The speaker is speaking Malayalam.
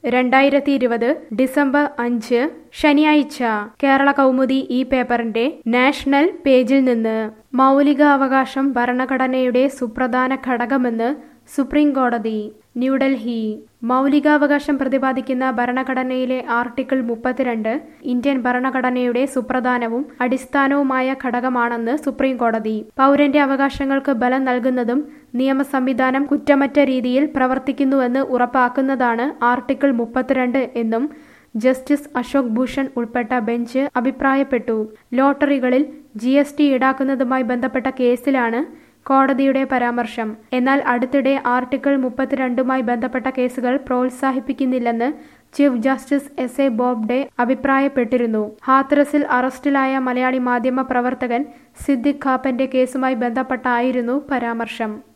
രണ്ടായിരത്തി ഇരുപത് ഡിസംബർ അഞ്ച് ശനിയാഴ്ച കേരള കൗമുദി ഈ പേപ്പറിന്റെ നാഷണൽ പേജിൽ നിന്ന് മൗലികാവകാശം ഭരണഘടനയുടെ സുപ്രധാന ഘടകമെന്ന് സുപ്രീം കോടതി ന്യൂഡൽഹി മൗലികാവകാശം പ്രതിപാദിക്കുന്ന ഭരണഘടനയിലെ ആർട്ടിക്കിൾ മുപ്പത്തിരണ്ട് ഇന്ത്യൻ ഭരണഘടനയുടെ സുപ്രധാനവും അടിസ്ഥാനവുമായ ഘടകമാണെന്ന് സുപ്രീം കോടതി പൗരന്റെ അവകാശങ്ങൾക്ക് ബലം നൽകുന്നതും നിയമ സംവിധാനം കുറ്റമറ്റ രീതിയിൽ പ്രവർത്തിക്കുന്നുവെന്ന് ഉറപ്പാക്കുന്നതാണ് ആർട്ടിക്കിൾ മുപ്പത്തിരണ്ട് എന്നും ജസ്റ്റിസ് അശോക് ഭൂഷൺ ഉൾപ്പെട്ട ബെഞ്ച് അഭിപ്രായപ്പെട്ടു ലോട്ടറികളിൽ ജി എസ് ടി ഈടാക്കുന്നതുമായി ബന്ധപ്പെട്ട കേസിലാണ് കോടതിയുടെ പരാമർശം എന്നാൽ അടുത്തിടെ ആർട്ടിക്കിൾ മുപ്പത്തിരണ്ടുമായി ബന്ധപ്പെട്ട കേസുകൾ പ്രോത്സാഹിപ്പിക്കുന്നില്ലെന്ന് chief justice S A Bobde അഭിപ്രായപ്പെട്ടിരുന്നു ഹാത്രസിൽ അറസ്റ്റിലായ മലയാളി മാധ്യമ പ്രവർത്തകൻ സിദ്ദിഖ് ഖാപ്പന്റെ കേസുമായി ബന്ധപ്പെട്ടായിരുന്നു പരാമർശം